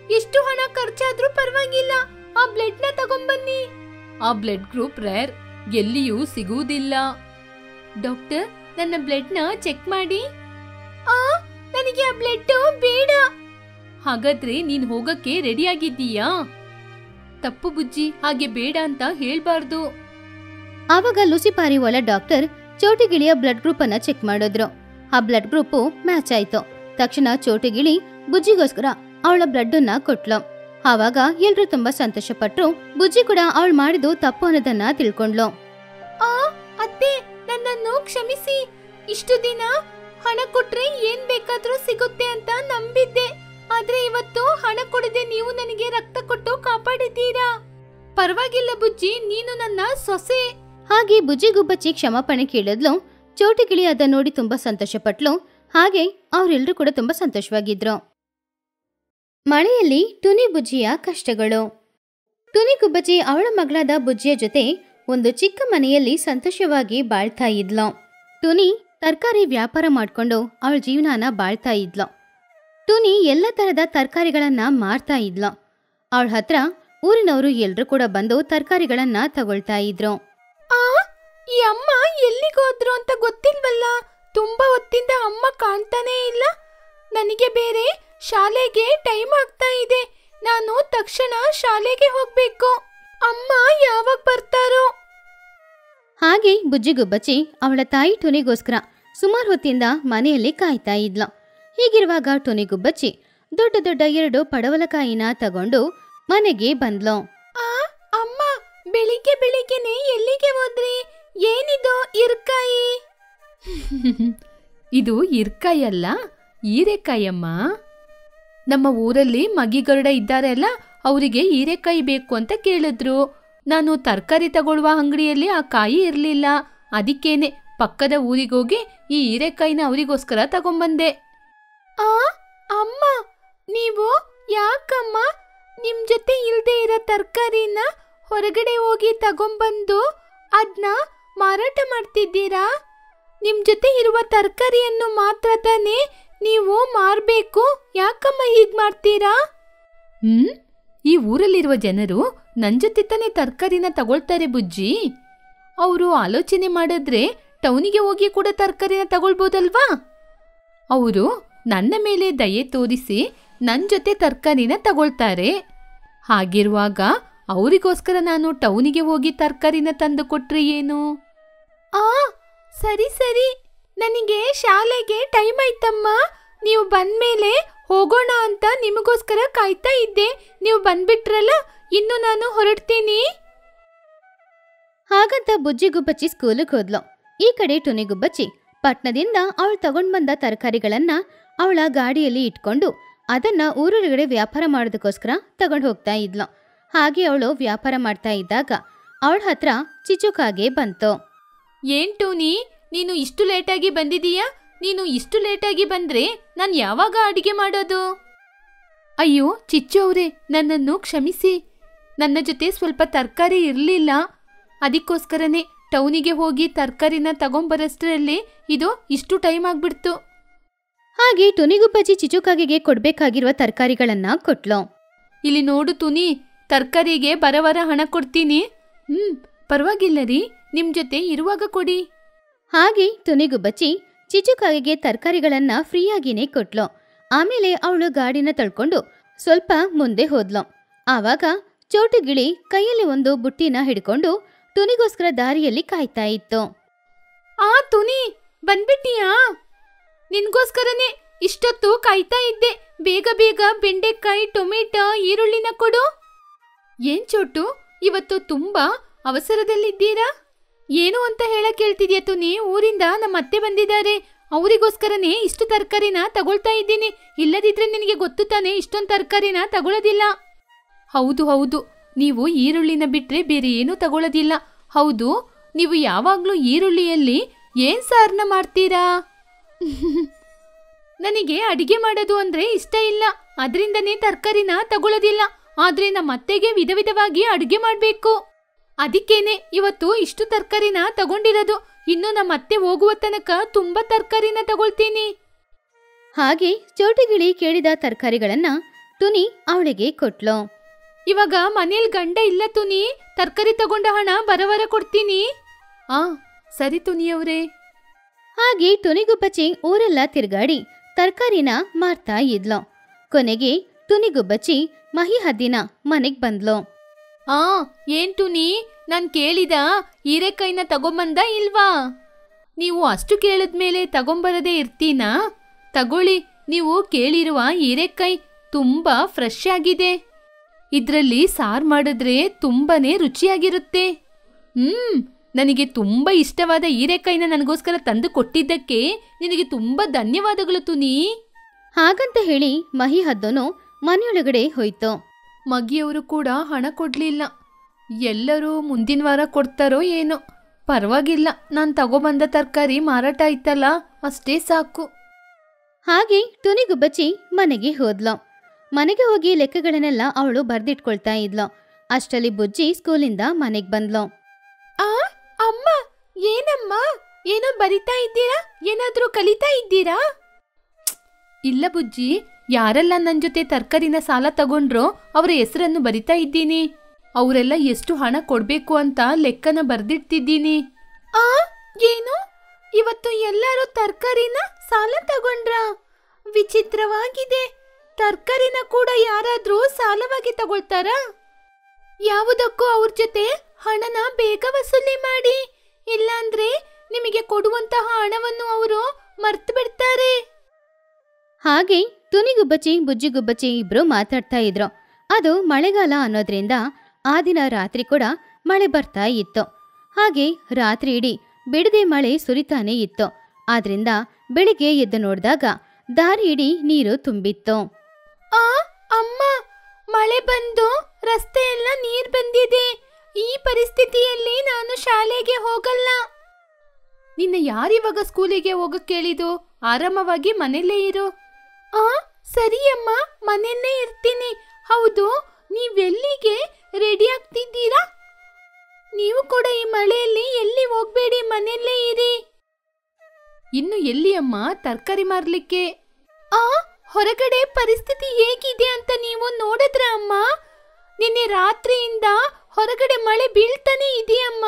ಎಷ್ಟು ಹಣ ಖರ್ಚಾದ್ರೂ ಪರವಾಗಿಲ್ಲ ಆ ಬ್ಲಡ್ ನ ತಗೊಂಬನ್ನಿ ಆ ಬ್ಲಡ್ ಗ್ರೂಪ್ ರೇರ್ ಎಲ್ಲಿಯೂ ಸಿಗುವುದಿಲ್ಲ ಡಾಕ್ಟರ್ ನನ್ನ ಬ್ಲಡ್ ನ ಚೆಕ್ ಮಾಡಿ ಆ ನನಗೆ ಆ ಬ್ಲಡ್ ಬೇಡ ಹಾಗಾದ್ರೆ ನೀನ್ ಹೋಗಕ್ಕೆ ರೆಡಿ ಆಗಿದ್ದೀಯಾ ತಪ್ಪು ಬುಜ್ಜಿ ಹಾಗೆ ಬೇಡ ಅಂತ ಹೇಳ್ಬಾರ್ದು ಆವಾಗ ಲೂಸಿಪಾರಿವಾಲ ಡಾಕ್ಟರ್ ಚೋಟಿಗಿಳಿಯ ಬ್ಲಡ್ ಗ್ರೂಪ್ ಅನ್ನ ಚೆಕ್ ಮಾಡಿದ್ರು ಆ ಬ್ಲಡ್ ಗ್ರೂಪು ಮ್ಯಾಚ್ ಆಯ್ತು ತಕ್ಷಣ ಚೋಟಿಗಿಳಿ ಬುಜ್ಜಿಗೋಸ್ಕರ ಅವಳ ಬ್ಲಡ್ ಅನ್ನ ಕೊಟ್ಲು ಆವಾಗ ಎಲ್ರೂ ತುಂಬಾ ಸಂತೋಷ ಪಟ್ರು ಬುಜ್ಜಿ ಕೂಡ ಅವಳು ಮಾಡಿದ್ದು ತಪ್ಪು ಅನ್ನೋದನ್ನ ತಿಳ್ಕೊಂಡ್ಲು ಆ ಅತ್ತೆ ನನ್ನನ್ನು ಕ್ಷಮಿಸಿ ಇಷ್ಟು ದಿನ ಹಣ ಕೊಟ್ರೆ ಏನ್ ಬೇಕಾದ್ರೂ ಸಿಗುತ್ತೆ ಅಂತ ನಂಬಿದ್ದೆ ಆದ್ರೆ ಇವತ್ತು ಹಣ ಕೊಡದೆ ನೀವು ನನಗೆ ರಕ್ತ ಕೊಟ್ಟು ಕಾಪಾಡಿದ್ದೀರಾ ಪರವಾಗಿಲ್ಲ ಬುಜ್ಜಿ ನೀನು ನನ್ನ ಸೊಸೆ ಹಾಗೆ ಬುಜ್ಜಿಗುಬ್ಬಚ್ಚಿ ಕ್ಷಮಾಪಣೆ ಕೇಳಿದ್ಲು ಚೋಟಿಗಿಳಿ ಅದನ್ನ ನೋಡಿ ತುಂಬಾ ಸಂತೋಷಪಟ್ಲು ಹಾಗೆ ಅವರೆಲ್ಲರೂ ಕೂಡ ತುಂಬಾ ಸಂತೋಷವಾಗಿದ್ರು ಮಳೆಯಲ್ಲಿ ಟುನಿ ಬುಜ್ಜಿಯ ಕಷ್ಟಗಳು ಟುನಿ ಗುಬ್ಬಚ್ಚಿ ಅವಳ ಮಗಳಾದ ಬುಜ್ಜಿಯ ಜೊತೆ ಒಂದು ಚಿಕ್ಕ ಮನೆಯಲ್ಲಿ ಸಂತೋಷವಾಗಿ ಬಾಳ್ತಾ ಇದ್ಲು ಟುನಿ ತರಕಾರಿ ವ್ಯಾಪಾರ ಮಾಡ್ಕೊಂಡು ಅವಳ ಜೀವನಾನ ಬಾಳ್ತಾ ಇದ್ಲು ಟುನಿ ಎಲ್ಲ ತರದ ತರಕಾರಿಗಳನ್ನ ಮಾರ್ತಾ ಇದ್ಲು ಅವಳ ಹತ್ರ ಊರಿನವರು ಎಲ್ರೂ ಕೂಡ ಬಂದು ತರಕಾರಿಗಳನ್ನ ತಗೊಳ್ತಾ ಇದ್ರು ಆ ಈ ಅಮ್ಮ ಎಲ್ಲಿಗೋದ್ರು ಅಂತ ಗೊತ್ತಿಲ್ವಲ್ಲ ತುಂಬಾ ಹೊತ್ತಿಂದ ಅಮ್ಮ ಕಾಣ್ತಾನೇ ಇಲ್ಲ ನನಗೆ ಬೇರೆ ಶಾಲೆಗೆ ಟೈಮ್ ಆಗ್ತಾ ಇದೆ ನಾನು ತಕ್ಷಣ ಶಾಲೆಗೆ ಹೋಗ್ಬೇಕು ಅಮ್ಮ ಯಾವಾಗ ಬರ್ತಾರೋ ಹಾಗೆ ಬುಜ್ಜಿಗುಬ್ಬಚ್ಚಿ ಅವಳ ತಾಯಿ ಟುನಿಗೋಸ್ಕರ ಸುಮಾರು ಹೊತ್ತಿಂದ ಮನೆಯಲ್ಲಿ ಕಾಯ್ತಾ ಇದ್ಲು ಹೀಗಿರುವಾಗ ಟುನಿಗುಬ್ಬಚ್ಚಿ ದೊಡ್ಡ ದೊಡ್ಡ ಎರಡು ಪಡವಲಕಾಯಿನ ತಗೊಂಡು ಮನೆಗೆ ಬಂದ್ಲು ಆ ಅಮ್ಮ ಬೆಳಿಗ್ಗೆ ಬೆಳಿಗ್ಗೆನೆ ಎಲ್ಲಿಗೆ ಹೋದ್ರಿ ಏನಿದು ಇರ್ಕಾಯಿ ಇದು ಇರ್ಕಾಯಿ ಅಲ್ಲ ಹೀರೆಕಾಯಮ್ಮ ನಮ್ಮ ಊರಲ್ಲಿ ಮಗಿಗರುಡ ಇದ್ದಾರೆ ಅಲ್ಲ ಅವರಿಗೆ ಹೀರೆಕಾಯಿ ಬೇಕು ಅಂತ ಕೇಳಿದ್ರು ನಾನು ತರಕಾರಿ ತಗೊಳ್ಳುವ ಅಂಗಡಿಯಲ್ಲಿ ಆ ಕಾಯಿ ಇರಲಿಲ್ಲ ಅದಕ್ಕೇನೆ ಪಕ್ಕದ ಊರಿಗೋಗಿ ಈ ಹೀರೆಕಾಯಿನ ಅವರಿಗೋಸ್ಕರ ತಗೊಂಬಂದೆ ಆ ಅಮ್ಮ ನೀವು ಯಾಕಮ್ಮ ನಿಮ್ ಜೊತೆ ಇಲ್ದೇ ಇರೋ ತರಕಾರಿನ ಹೊರಗಡೆ ಹೋಗಿ ತಗೊಂಬಂದು ಅದನ್ನ ಮಾರಾಟ ಮಾಡ್ತಿದ್ದೀರಾ ನಿಮ್ ಜೊತೆ ಇರುವ ತರಕಾರಿಯನ್ನು ಮಾತ್ರ ತಾನೇ ನೀವು ಮಾರ್ಬೇಕು ಯಾಕಮ್ಮ ಹೀಗ್ ಮಾಡ್ತೀರಾ ಹ್ಮ್ ಈ ಊರಲ್ಲಿರುವ ಜನರು ನನ್ ಜೊತೆ ತಾನೇ ತರಕಾರಿನ ತಗೊಳ್ತಾರೆ ಬುಜ್ಜಿ ಅವರು ಆಲೋಚನೆ ಮಾಡಿದ್ರೆ ಟೌನಿಗೆ ಹೋಗಿ ಕೂಡ ತರಕಾರಿನ ತಗೊಳ್ಬೋದಲ್ವಾ ಅವರು ನನ್ನ ಮೇಲೆ ದಯೆ ತೋರಿಸಿ ನನ್ನ ಜೊತೆ ತರಕಾರಿನ ತಗೊಳ್ತಾರೆ ಹಾಗಿರುವಾಗ ಅವರಿಗೋಸ್ಕರ ನಾನು ಟೌನಿಗೆ ಹೋಗಿ ತರಕಾರಿನ ತಂದು ಕೊಟ್ರೆ ಏನು ಆ ಸರಿ ಸರಿ ನನಗೆ ಶಾಲೆಗೆ ಟೈಮ್ ಆಯ್ತಮ್ಮ ನೀವು ಬಂದ್ಮೇಲೆ ಹೋಗೋಣ ಅಂತ ನಿಮಗೋಸ್ಕರ ಕಾಯ್ತಾ ಇದ್ದೆ ನೀವು ಬಂದ್ಬಿಟ್ರಲ್ಲ ಇನ್ನು ನಾನು ಹೊರಡ್ತೀನಿ ಹಾಗಂತ ಬುಜ್ಜಿಗುಬ್ಬಚ್ಚಿ ಸ್ಕೂಲಿಗೆ ಹೋದ್ಲು ಈ ಕಡೆ ಟುನಿಗುಬ್ಬಚ್ಚಿ ಪಟ್ನದಿಂದ ಅವಳು ತಗೊಂಡ್ ಬಂದ ತರಕಾರಿಗಳನ್ನ ಅವಳ ಗಾಡಿಯಲ್ಲಿ ಇಟ್ಕೊಂಡು ಅದನ್ನ ಊರೊಳಗಡೆ ವ್ಯಾಪಾರ ಮಾಡೋದಕ್ಕೋಸ್ಕರ ತಗೊಂಡು ಹೋಗ್ತಾ ಇದ್ಲು ಹಾಗೆ ಅವಳು ವ್ಯಾಪಾರ ಮಾಡ್ತಾ ಇದ್ದಾಗ ಅವಳ ಹತ್ರ ಚಿಚುಕಾಗೆ ಬಂತು ಏನ್ ಟೋನಿ ನೀನು ಇಷ್ಟು ಲೇಟಾಗಿ ಬಂದಿದೀಯಾ ನೀನು ಇಷ್ಟು ಲೇಟಾಗಿ ಬಂದ್ರೆ ನಾನು ಯಾವಾಗ ಅಡಿಗೆ ಮಾಡೋದು ಅಯ್ಯೋ ಚಿಚ್ಚು ಅವರೇ ನನ್ನನ್ನು ಕ್ಷಮಿಸಿ ನನ್ನ ಜೊತೆ ಸ್ವಲ್ಪ ತರಕಾರಿ ಇರಲಿಲ್ಲ ಅದಕ್ಕೋಸ್ಕರನೇ ಟೌನಿಗೆ ಹೋಗಿ ತರಕಾರಿನ ತಗೊಂಬರಷ್ಟರಲ್ಲಿ ಇದು ಇಷ್ಟು ಟೈಮ್ ಆಗ್ಬಿಡ್ತು ಹಾಗೆ ಟುನಿಗುಬ್ಬಚ್ಚಿ ಚಿಚುಕಾಗೆಗೆ ಕೊಡ್ಬೇಕಾಗಿರುವ ತರಕಾರಿಗಳನ್ನ ಕೊಟ್ಲು ಇಲ್ಲಿ ನೋಡು ತುನಿ ತರಕಾರಿಗೆ ಬರವರ ಹಣ ಕೊಡ್ತೀನಿ ಹ್ಮ್ ಪರವಾಗಿಲ್ಲ ರೀ ನಿಮ್ ಜೊತೆ ಇರುವಾಗ ಕೊಡಿ ಹಾಗೆ ಟುನಿಗುಬ್ಬಚ್ಚಿ ಚಿಚುಕಾಗೆಗೆ ತರಕಾರಿಗಳನ್ನ ಫ್ರೀಯಾಗಿನೇ ಕೊಟ್ಲು ಆಮೇಲೆ ಅವಳು ಗಾಡಿನ ತಳ್ಕೊಂಡು ಸ್ವಲ್ಪ ಮುಂದೆ ಹೋದ್ಲು ಆವಾಗ ಚೋಟುಗಿಳಿ ಕೈಯಲ್ಲಿ ಒಂದು ಬುಟ್ಟಿನ ಹಿಡ್ಕೊಂಡು ಟುನಿಗೋಸ್ಕರ ದಾರಿಯಲ್ಲಿ ಕಾಯ್ತಾ ಇತ್ತು ಆ ತುನಿ ಬಂದ್ಬಿಟ್ಟಿಯಾ ನಿನ್ಗೋಸ್ಕರನೇ ಇಷ್ಟೊತ್ತು ಕಾಯ್ತಾ ಇದ್ದೆ ಬೇಗ ಬೇಗ ಬೆಂಡೆಕಾಯಿ ಟೊಮೆಟೊ ಈರುಳ್ಳಿನ ಕೊಡು ಏನ್ ಚೋಟು ಇವತ್ತು ತುಂಬಾ ಅವಸರದಲ್ಲಿದ್ದೀರಾ ಏನು ಅಂತ ಹೇಳಕ್ ಕೇಳ್ತಿದ್ಯಾ ತುನಿ ಊರಿಂದ ನಮ್ಮ ಅತ್ತೆ ಬಂದಿದ್ದಾರೆ ಅವರಿಗೋಸ್ಕರನೇ ಇಷ್ಟು ತರಕಾರಿನ ತಗೊಳ್ತಾ ಇದ್ದೀನಿ ಇಲ್ಲದಿದ್ರೆ ನಿನಗೆ ಗೊತ್ತು ತಾನೇ ಇಷ್ಟೊಂದು ತರಕಾರಿನ ತಗೊಳ್ಳೋದಿಲ್ಲ ಹೌದು ಹೌದು ನೀವು ಈರುಳ್ಳಿನ ಬಿಟ್ರೆ ಬೇರೆ ಏನೂ ತಗೊಳ್ಳೋದಿಲ್ಲ ಹೌದು ನೀವು ಯಾವಾಗ್ಲೂ ಈರುಳ್ಳಿಯಲ್ಲಿ ಏನ್ ಸಾರ್ನ ಮಾಡ್ತೀರಾ ನನಗೆ ಅಡಿಗೆ ಮಾಡೋದು ಅಂದ್ರೆ ಇಷ್ಟ ಇಲ್ಲ ಅದರಿಂದನೇ ತರಕಾರಿನ ತಗೊಳ್ಳೋದಿಲ್ಲ ಆದ್ರೆ ನಮ್ಮ ಅತ್ತೆಗೆ ವಿಧ ವಿಧವಾಗಿ ಅಡುಗೆ ಮಾಡ್ಬೇಕು ಅದಕ್ಕೇನೆ ಇವತ್ತು ಇಷ್ಟು ತರಕಾರಿನ ತಗೊಂಡಿರೋದು ಇನ್ನು ನಮ್ಮ ಅತ್ತೆ ಹೋಗುವ ತನಕ ತುಂಬಾ ತರಕಾರಿನ ತಗೊಳ್ತೀನಿ ಹಾಗೆ ಚೋಟುಗಿಳಿ ಕೇಳಿದ ತರಕಾರಿಗಳನ್ನ ಟುನಿ ಅವಳಿಗೆ ಕೊಟ್ಲು ಇವಾಗ ಮನೇಲಿ ಗಂಡ ಇಲ್ಲ ತುನಿ ತರಕಾರಿ ತಗೊಂಡ ಹಣ ಬರವರ ಕೊಡ್ತೀನಿ ಆ ಸರಿ ತುನಿಯವ್ರೆ ಹಾಗೆ ಟುನಿಗುಬ್ಬಚ್ಚಿ ಊರೆಲ್ಲ ತಿರುಗಾಡಿ ತರಕಾರಿನ ಮಾರ್ತಾ ಇದ್ಲು ಕೊನೆಗೆ ಟುನಿಗುಬ್ಬಚ್ಚಿ ಮಹಿ ಹದ್ದಿನ ಮನೆಗ್ ಬಂದ್ಲು ಆ ಏನ್ ತುನಿ ನಾನ್ ಕೇಳಿದ ಹೀರೆಕಾಯಿನ ತಗೊಂಬಂದ ಇಲ್ವಾ ನೀವು ಅಷ್ಟು ಕೇಳಿದ್ಮೇಲೆ ತಗೊಂಬರದೇ ಇರ್ತೀನಾ ತಗೊಳ್ಳಿ ನೀವು ಕೇಳಿರುವ ಹೀರೆಕಾಯಿ ತುಂಬಾ ಫ್ರೆಶ್ ಆಗಿದೆ ಇದ್ರಲ್ಲಿ ಸಾರ್ ಮಾಡಿದ್ರೆ ತುಂಬಾನೇ ರುಚಿಯಾಗಿರುತ್ತೆ ಹ್ಮ್ ನನಗೆ ತುಂಬಾ ಇಷ್ಟವಾದ ಹೀರೆಕಾಯಿನ ನನಗೋಸ್ಕರ ತಂದು ಕೊಟ್ಟಿದ್ದಕ್ಕೆ ನಿನಗೆ ತುಂಬಾ ಧನ್ಯವಾದಗಳು ತುನಿ ಹಾಗಂತ ಹೇಳಿ ಮಹಿ ಹದ್ದನು ಮನೆಯೊಳಗಡೆ ಹೋಯ್ತು ಮಗಿಯವರು ಕೂಡ ಹಣ ಕೊಡ್ಲಿಲ್ಲ ಎಲ್ಲರೂ ಮುಂದಿನ ವಾರ ಕೊಡ್ತಾರೋ ಏನೋ ಪರವಾಗಿಲ್ಲ ನಾನು ತಗೊಬಂದ ತರಕಾರಿ ಮಾರಾಟ ಆಯ್ತಲ್ಲ ಅಷ್ಟೇ ಸಾಕು ಹಾಗೆ ಟುನಿಗುಬ್ಬಚ್ಚಿ ಮನೆಗೆ ಹೋದ್ಲು ಮನೆಗೆ ಹೋಗಿ ಲೆಕ್ಕಗಳನ್ನೆಲ್ಲ ಅವಳು ಬರ್ದಿಟ್ಕೊಳ್ತಾ ಇದ್ಲು ಅಷ್ಟರಲ್ಲಿ ಬುಜ್ಜಿ ಸ್ಕೂಲಿಂದ ಮನೆಗ್ ಬಂದ್ಲು ಆ ಅಮ್ಮ ಏನಮ್ಮ ಏನೋ ಬರಿತಾ ಇದ್ದೀರಾ ಏನಾದ್ರೂ ಕಲಿತಾ ಇದ್ದೀರಾ ಇಲ್ಲ ಬುಜ್ಜಿ ಯಾರೆಲ್ಲ ನನ್ನ ಜೊತೆ ತರಕಾರಿನ ಸಾಲ ತಗೊಂಡ್ರೋ ಅವರ ಹೆಸರನ್ನು ಬರಿತಾ ಇದ್ದೀನಿ ಅವರೆಲ್ಲ ಎಷ್ಟು ಹಣ ಕೊಡ್ಬೇಕು ಅಂತ ಲೆಕ್ಕನ ಬರ್ದಿಡ್ತಿದ್ದೀನಿ ಆ ಏನು ಇವತ್ತು ಎಲ್ಲರೂ ತರಕಾರಿನ ಸಾಲ ತಗೊಂಡ್ರ ವಿಚಿತ್ರವಾಗಿದೆ ತರಕಾರಿನ ಕೂಡ ಯಾರಾದ್ರೂ ಸಾಲವಾಗಿ ತಗೊಳ್ತಾರಾ ಯಾವುದಕ್ಕೂ ಅವ್ರ ಜೊತೆ ಹಣನ ಬೇಗ ವಸೂಲಿ ಮಾಡಿ ಇಲ್ಲಾಂದ್ರೆ ನಿಮಗೆ ಕೊಡುವಂತಹ ಹಣವನ್ನು ಅವರು ಮರ್ತು ಬಿಡ್ತಾರೆ ಹಾಗೆ ತುನಿಗುಬ್ಬಚ್ಚಿ ಬುಜ್ಜಿಗುಬ್ಬಚ್ಚಿ ಇಬ್ರು ಮಾತಾಡ್ತಾ ಇದ್ರು ಅದು ಮಳೆಗಾಲ ಅನ್ನೋದ್ರಿಂದ ಆ ದಿನ ರಾತ್ರಿ ಕೂಡ ಮಳೆ ಬರ್ತಾ ಇತ್ತು ಹಾಗೆ ರಾತ್ರಿ ಇಡೀ ಬಿಡದೆ ಮಳೆ ಸುರಿತಾನೆ ಇತ್ತು ಆದ್ರಿಂದ ಬೆಳಿಗ್ಗೆ ಎದ್ದು ನೋಡಿದಾಗ ದಾರಿ ಇಡೀ ನೀರು ತುಂಬಿತ್ತು ಆ ಅಮ್ಮ ಮಳೆ ಬಂದು ರಸ್ತೆ ಎಲ್ಲ ನೀರ್ ಬಂದಿದೆ ಈ ಪರಿಸ್ಥಿತಿಯಲ್ಲಿ ನಾನು ಶಾಲೆಗೆ ಹೋಗಲ್ಲ ನಿನ್ನ ಯಾರಿವಾಗ ಸ್ಕೂಲಿಗೆ ಹೋಗಕ್ ಕೇಳಿದು ಆರಾಮವಾಗಿ ಮನೆಯಲ್ಲೇ ಇರು ಆ ಸರಿ ಅಮ್ಮ ಮನೆಯಲ್ಲೇ ಇರ್ತೀನಿ ಹೌದು ನೀವೆಲ್ಲಿಗೆ ರೆಡಿ ಆಗ್ತಿದ್ದೀರಾ ನೀವು ಕೂಡ ಈ ಮಳೆಯಲ್ಲಿ ಎಲ್ಲಿ ಹೋಗ್ಬೇಡಿ ಮನೆಯಲ್ಲೇ ಇರಿ ಇನ್ನು ಎಲ್ಲಿ ಅಮ್ಮ ತರಕಾರಿ ಮಾರ್ಲಿಕ್ಕೆ ಆ ಹೊರಗಡೆ ಪರಿಸ್ಥಿತಿ ಹೇಗಿದೆ ಅಂತ ನೀವು ನೋಡಿದ್ರ ಅಮ್ಮ ನಿನ್ನೆ ರಾತ್ರಿಯಿಂದ ಹೊರಗಡೆ ಮಳೆ ಬೀಳ್ತಾನೆ ಇದೆಯಮ್ಮ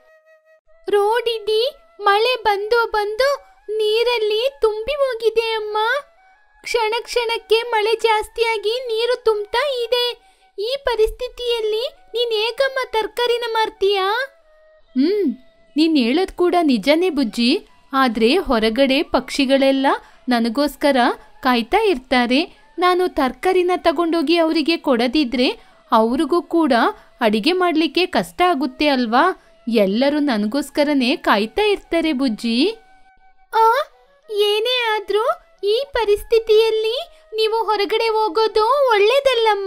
ರೋಡ್ ಇಡೀ ಮಳೆ ಬಂದು ಬಂದು ನೀರಲ್ಲಿ ತುಂಬಿ ಹೋಗಿದೆ ಅಮ್ಮ ಕ್ಷಣ ಕ್ಷಣಕ್ಕೆ ಮಳೆ ಜಾಸ್ತಿಯಾಗಿ ನೀರು ತುಂಬ್ತಾ ಇದೆ ಈ ಪರಿಸ್ಥಿತಿಯಲ್ಲಿ ನೀನ್ ಏಕಮ್ಮ ತರಕಾರಿನ ಮಾರ್ತೀಯಾ ಹ್ಮ್ ನೀನ್ ಹೇಳೋದ್ ಕೂಡ ನಿಜನೇ ಬುಜ್ಜಿ ಆದ್ರೆ ಹೊರಗಡೆ ಪಕ್ಷಿಗಳೆಲ್ಲ ನನಗೋಸ್ಕರ ಕಾಯ್ತಾ ಇರ್ತಾರೆ ನಾನು ತರಕಾರಿನ ತಗೊಂಡೋಗಿ ಅವರಿಗೆ ಕೊಡದಿದ್ರೆ ಅವ್ರಿಗೂ ಕೂಡ ಅಡಿಗೆ ಮಾಡ್ಲಿಕ್ಕೆ ಕಷ್ಟ ಆಗುತ್ತೆ ಅಲ್ವಾ ಎಲ್ಲರೂ ನನಗೋಸ್ಕರನೇ ಕಾಯ್ತಾ ಇರ್ತಾರೆ ಬುಜ್ಜಿ ಆ ಏನೇ ಆದ್ರೂ ಈ ಪರಿಸ್ಥಿತಿಯಲ್ಲಿ ನೀವು ಹೊರಗಡೆ ಹೋಗೋದು ಒಳ್ಳೇದಲ್ಲಮ್ಮ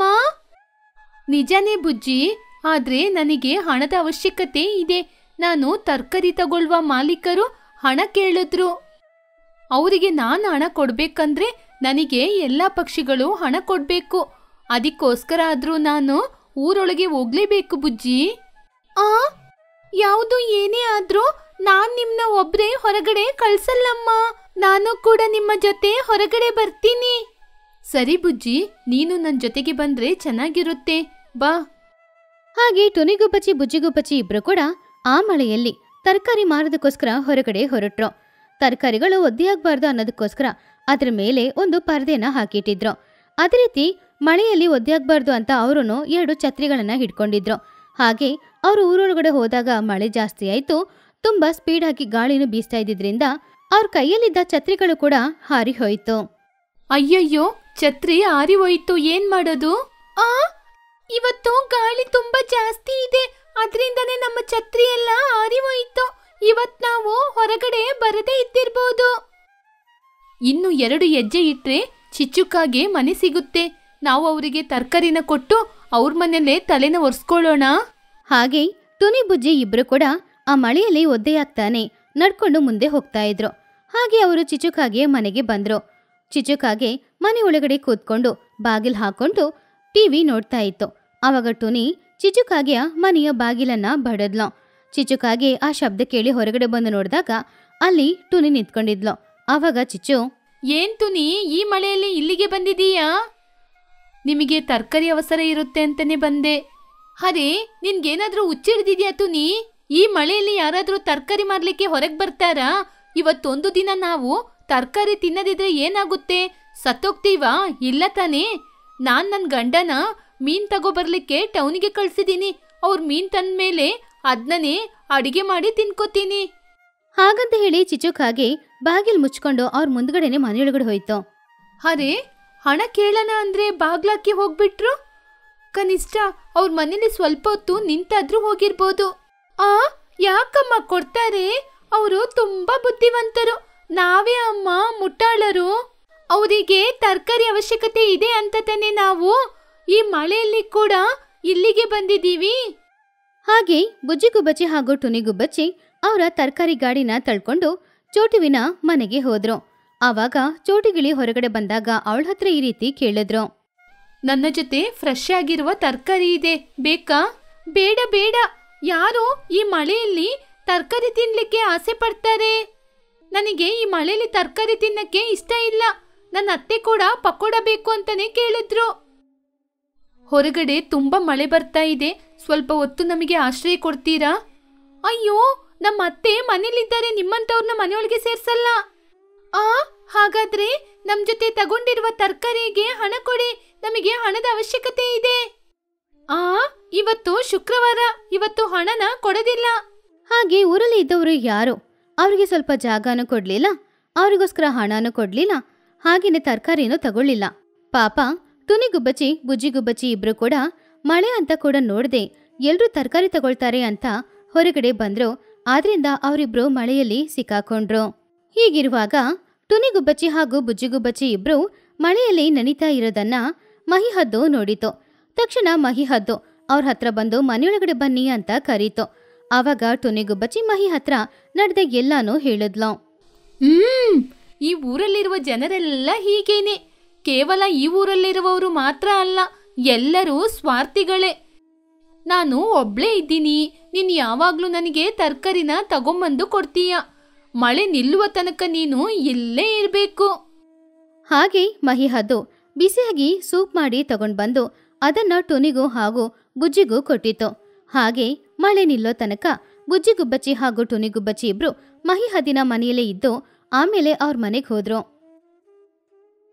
ನಿಜನೇ ಬುಜ್ಜಿ ಆದ್ರೆ ನನಗೆ ಹಣದ ಅವಶ್ಯಕತೆ ಇದೆ ನಾನು ತರಕಾರಿ ತಗೊಳ್ಳುವ ಮಾಲೀಕರು ಹಣ ಕೇಳಿದ್ರು ಅವರಿಗೆ ನಾನು ಹಣ ಕೊಡ್ಬೇಕಂದ್ರೆ ನನಗೆ ಎಲ್ಲ ಪಕ್ಷಿಗಳು ಹಣ ಕೊಡ್ಬೇಕು ಅದಕ್ಕೋಸ್ಕರ ಆದ್ರೂ ನಾನು ಊರೊಳಗೆ ಹೋಗ್ಲೇಬೇಕು ಬುಜ್ಜಿ ಆ ಯಾವುದು ಏನೇ ಆದ್ರೂ ನಾನ್ ನಿಮ್ನ ಒಬ್ರೇ ಹೊರಗಡೆ ಕಳ್ಸಲ್ಲಮ್ಮ ನಾನು ಕೂಡ ನಿಮ್ಮ ಜೊತೆ ಹೊರಗಡೆ ಬರ್ತೀನಿ ಸರಿ ಬುಜ್ಜಿ ನೀನು ನನ್ನ ಜೊತೆಗೆ ಬಂದ್ರೆ ಚೆನ್ನಾಗಿರುತ್ತೆ ಬಾ ಹಾಗೆ ಟುನಿಗುಬ್ಬಚ್ಚಿ ಬುಜ್ಜಿಗುಬ್ಬಚ್ಚಿ ಇಬ್ರು ಕೂಡ ಆ ಮಳೆಯಲ್ಲಿ ತರಕಾರಿ ಮಾರೋದಕ್ಕೋಸ್ಕರ ಹೊರಗಡೆ ಹೊರಟ್ರು ತರಕಾರಿಗಳು ಒದ್ದೆಯಾಗಬಾರ್ದು ಅನ್ನೋದಕ್ಕೋಸ್ಕರ ಅದ್ರ ಮೇಲೆ ಒಂದು ಪರದೆನ ಹಾಕಿಟ್ಟಿದ್ರು ಅದೇ ರೀತಿ ಮಳೆಯಲ್ಲಿ ಒದ್ದೆಯಾಗಬಾರ್ದು ಅಂತ ಅವರು ಎರಡು ಛತ್ರಿಗಳನ್ನ ಹಿಡ್ಕೊಂಡಿದ್ರು ಹಾಗೆ ಅವರು ಊರೊಳಗಡೆ ಹೋದಾಗ ಮಳೆ ಜಾಸ್ತಿ ಆಯ್ತು ತುಂಬಾ ಸ್ಪೀಡ್ ಆಗಿ ಗಾಳಿನೂ ಬೀಸ್ತಾ ಇದ್ದಿದ್ರಿಂದ ಅವ್ರ ಕೈಯಲ್ಲಿದ್ದ ಛತ್ರಿಗಳು ಕೂಡ ಹಾರಿ ಹೋಯ್ತು ಅಯ್ಯಯ್ಯೋ ಛತ್ರಿ ಆರಿ ಹೋಯ್ತು ಏನ್ ಮಾಡೋದು ಆ ಇವತ್ತು ಗಾಳಿ ತುಂಬಾ ಜಾಸ್ತಿ ಇದೆ ಅದರಿಂದನೇ ನಮ್ಮ ಛತ್ರಿ ಎಲ್ಲ ಆರಿ ಹೋಯ್ತು ಇವತ್ ನಾವು ಹೊರಗಡೆ ಬರದೇ ಇದ್ದಿರ್ಬೋದು ಇನ್ನು ಎರಡು ಹೆಜ್ಜೆ ಇಟ್ರೆ ಚಿಚ್ಚುಕಾಗೆ ಮನೆ ಸಿಗುತ್ತೆ ನಾವು ಅವರಿಗೆ ತರಕಾರಿನ ಕೊಟ್ಟು ಅವ್ರ ಮನೇಲೆ ತಲೆನ ಒರೆಸ್ಕೊಳ್ಳೋಣ ಹಾಗೆ ಟುನಿ ಬುಜ್ಜಿ ಇಬ್ರು ಕೂಡ ಆ ಮಳೆಯಲ್ಲಿ ಒದ್ದೆಯಾಗ್ತಾನೆ ನಡ್ಕೊಂಡು ಮುಂದೆ ಹೋಗ್ತಾ ಇದ್ರು ಹಾಗೆ ಅವರು ಚಿಚುಕಾಗೆ ಮನೆಗೆ ಬಂದ್ರು ಚಿಚುಕಾಗೆ ಮನೆ ಒಳಗಡೆ ಕೂತ್ಕೊಂಡು ಬಾಗಿಲ್ ಹಾಕೊಂಡು ಟಿವಿ ನೋಡ್ತಾ ಇತ್ತು ಆವಾಗ ಟುನಿ ಚಿಚುಕಾಗೆಯ ಮನೆಯ ಬಾಗಿಲನ್ನ ಬಡದ್ಲು ಚಿಚುಕಾಗೆ ಆ ಶಬ್ದ ಕೇಳಿ ಹೊರಗಡೆ ಬಂದು ನೋಡಿದಾಗ ಅಲ್ಲಿ ಟುನಿ ನಿಂತ್ಕೊಂಡಿದ್ಲು ಆವಾಗ ಚಿಚ್ಚು ಏನ್ ತುನಿ ಈ ಮಳೆಯಲ್ಲಿ ಇಲ್ಲಿಗೆ ಬಂದಿದೀಯಾ ನಿಮಗೆ ತರಕಾರಿ ಅವಸರ ಇರುತ್ತೆ ಅಂತಾನೆ ಬಂದೆ ಅರೆ ನಿನ್ಗೇನಾದ್ರೂ ಹುಚ್ಚಿಡ್ದಿದ್ಯಾ ತುನಿ ಈ ಮಳೆಯಲ್ಲಿ ಯಾರಾದ್ರೂ ತರಕಾರಿ ಮಾರ್ಲಿಕ್ಕೆ ಹೊರಗೆ ಬರ್ತಾರಾ ಇವತ್ತೊಂದು ದಿನ ನಾವು ತರಕಾರಿ ತಿನ್ನದಿದ್ರೆ ಏನಾಗುತ್ತೆ ಸತ್ತೋಗ್ತೀವಾ ಇಲ್ಲ ತಾನೇ ನಾನ್ ನನ್ನ ಗಂಡನ ಮೀನ್ ತಗೋಬರ್ಲಿಕ್ಕೆ ಟೌನಿಗೆ ಕಳ್ಸಿದೀನಿ ಅವ್ರ ಮೀನ್ ತಂದ್ಮೇಲೆ ಅದ್ನನೇ ಅಡಿಗೆ ಮಾಡಿ ತಿನ್ಕೋತೀನಿ ಹಾಗಂತ ಹೇಳಿ ಚಿಚುಕಾಗೆ ಬಾಗಿಲ್ ಮುಚ್ಕೊಂಡು ಅವ್ರ ಮುಂದ್ಗಡೆನೆ ಮನೆಯೊಳಗಡೆ ಹೋಯ್ತು ಅರೆ ಹಣ ಕೇಳೋಣ ಅಂದ್ರೆ ಬಾಗ್ಲಾಕಿ ಹೋಗ್ಬಿಟ್ರು ಕನಿಷ್ಠ ಅವ್ರ ಮನೇಲಿ ಸ್ವಲ್ಪ ಹೊತ್ತು ನಿಂತಾದ್ರೂ ಹೋಗಿರ್ಬೋದು ಆ ಯಾಕಮ್ಮ ಕೊಡ್ತಾರೆ ಅವರು ತುಂಬಾ ಬುದ್ಧಿವಂತರು ನಾವೇ ಅಮ್ಮ ಮುಟ್ಟಾಳರು ಅವರಿಗೆ ತರಕಾರಿ ಅವಶ್ಯಕತೆ ಇದೆ ಅಂತ ತಾನೇ ನಾವು ಈ ಮಳೆಯಲ್ಲಿ ಕೂಡ ಇಲ್ಲಿಗೆ ಬಂದಿದ್ದೀವಿ ಹಾಗೆ ಬುಜ್ಜಿಗುಬ್ಬಚ್ಚಿ ಹಾಗೂ ಟುನಿಗುಬ್ಬಚ್ಚಿ ಅವರ ತರಕಾರಿ ಗಾಡಿನ ತಳ್ಕೊಂಡು ಚೋಟುವಿನ ಮನೆಗೆ ಹೋದ್ರು ಆವಾಗ ಚೋಟಿಗಿಳಿ ಹೊರಗಡೆ ಬಂದಾಗ ಅವಳ ಹತ್ರ ಈ ರೀತಿ ಕೇಳಿದ್ರು ನನ್ನ ಜೊತೆ ಫ್ರೆಶ್ ಆಗಿರುವ ತರಕಾರಿ ಇದೆ ಬೇಕಾ ಬೇಡ ಬೇಡ ಯಾರು ಈ ಮಳೆಯಲ್ಲಿ ತರಕಾರಿ ತಿನ್ಲಿಕ್ಕೆ ಆಸೆ ಪಡ್ತಾರೆ ನನಗೆ ಈ ಮಳೆಯಲ್ಲಿ ತರಕಾರಿ ತಿನ್ನಕ್ಕೆ ಇಷ್ಟ ಇಲ್ಲ ನನ್ನ ಅತ್ತೆ ಕೂಡ ಪಕೋಡ ಬೇಕು ಅಂತಾನೆ ಕೇಳಿದ್ರು ಹೊರಗಡೆ ತುಂಬಾ ಮಳೆ ಬರ್ತಾ ಇದೆ ಸ್ವಲ್ಪ ಹೊತ್ತು ನಮಗೆ ಆಶ್ರಯ ಕೊಡ್ತೀರಾ ಅಯ್ಯೋ ನಮ್ಮ ಅತ್ತೆ ಮನೇಲಿದ್ದಾರೆ ನಿಮ್ಮಂತವ್ರನ್ನ ಮನೆಯೊಳಗೆ ಸೇರ್ಸಲ್ಲ ಆ ಹಾಗಾದ್ರೆ ನಮ್ ಜೊತೆ ತಗೊಂಡಿರುವ ತರಕಾರಿಗೆ ಹಣ ಕೊಡಿ ನಮಗೆ ಹಣದ ಅವಶ್ಯಕತೆ ಇದೆ ಆ ಇವತ್ತು ಶುಕ್ರವಾರ ಇವತ್ತು ಹಣನ ಕೊಡೋದಿಲ್ಲ ಹಾಗೆ ಊರಲ್ಲಿ ಇದ್ದವರು ಯಾರು ಅವ್ರಿಗೆ ಸ್ವಲ್ಪ ಜಾಗನೂ ಕೊಡ್ಲಿಲ್ಲ ಅವ್ರಿಗೋಸ್ಕರ ಹಣನೂ ಕೊಡ್ಲಿಲ್ಲ ಹಾಗೇನೆ ತರಕಾರಿನೂ ತಗೊಳ್ಳಿಲ್ಲ ಪಾಪ ಟುನಿಗುಬ್ಬಚ್ಚಿ ಬುಜ್ಜಿಗುಬ್ಬಚ್ಚಿ ಇಬ್ರು ಕೂಡ ಮಳೆ ಅಂತ ಕೂಡ ನೋಡದೆ ಎಲ್ರೂ ತರಕಾರಿ ತಗೊಳ್ತಾರೆ ಅಂತ ಹೊರಗಡೆ ಬಂದ್ರು ಆದ್ರಿಂದ ಅವರಿಬ್ರು ಮಳೆಯಲ್ಲಿ ಸಿಕ್ಕಾಕೊಂಡ್ರು ಹೀಗಿರುವಾಗ ಟುನಿಗುಬ್ಬಚ್ಚಿ ಹಾಗೂ ಬುಜ್ಜಿಗುಬ್ಬಚ್ಚಿ ಇಬ್ರು ಮಳೆಯಲ್ಲಿ ನನಿತಾ ಇರೋದನ್ನ ಮಹಿಹದ್ದು ನೋಡಿತು ತಕ್ಷಣ ಮಹಿಹದ್ದು ಅವ್ರ ಹತ್ರ ಬಂದು ಮನೆಯೊಳಗಡೆ ಬನ್ನಿ ಅಂತ ಕರೀತು ಆವಾಗ ಟುನಿಗುಬ್ಬಚ್ಚಿ ಮಹಿ ಹತ್ರ ನಡೆದ ಎಲ್ಲಾನು ಹೇಳಿದ್ಲು ಹ್ಮ್ ಈ ಊರಲ್ಲಿರುವ ಜನರೆಲ್ಲ ಹೀಗೇನೆ ಕೇವಲ ಈ ಊರಲ್ಲಿರುವವರು ಮಾತ್ರ ಅಲ್ಲ ಎಲ್ಲರೂ ಸ್ವಾರ್ಥಿಗಳೇ ನಾನು ಒಬ್ಳೇ ಇದ್ದೀನಿ ನೀನು ಯಾವಾಗ್ಲೂ ನನಗೆ ತರಕಾರಿನ ತಗೊಂಬಂದು ಕೊಡ್ತೀಯ ಮಳೆ ನಿಲ್ಲುವ ತನಕ ನೀನು ಇಲ್ಲೇ ಇರಬೇಕು ಹಾಗೆ ಮಹಿಹದ್ದು ಬಿಸಿಯಾಗಿ ಸೂಪ್ ಮಾಡಿ ತಗೊಂಡ್ ಬಂದು ಅದನ್ನ ಟುನಿಗೂ ಹಾಗೂ ಬುಜ್ಜಿಗೂ ಕೊಟ್ಟಿತ್ತು ಹಾಗೆ ಮಳೆ ನಿಲ್ಲೋ ತನಕ ಬುಜ್ಜಿಗುಬ್ಬಚ್ಚಿ ಹಾಗೂ ಟುನಿಗುಬ್ಬಚ್ಚಿ ಇಬ್ರು ಮಹಿಹದ್ದಿನ ಮನೆಯಲ್ಲೇ ಇದ್ದು ಆಮೇಲೆ ಅವ್ರ ಮನೆಗೆ ಹೋದ್ರು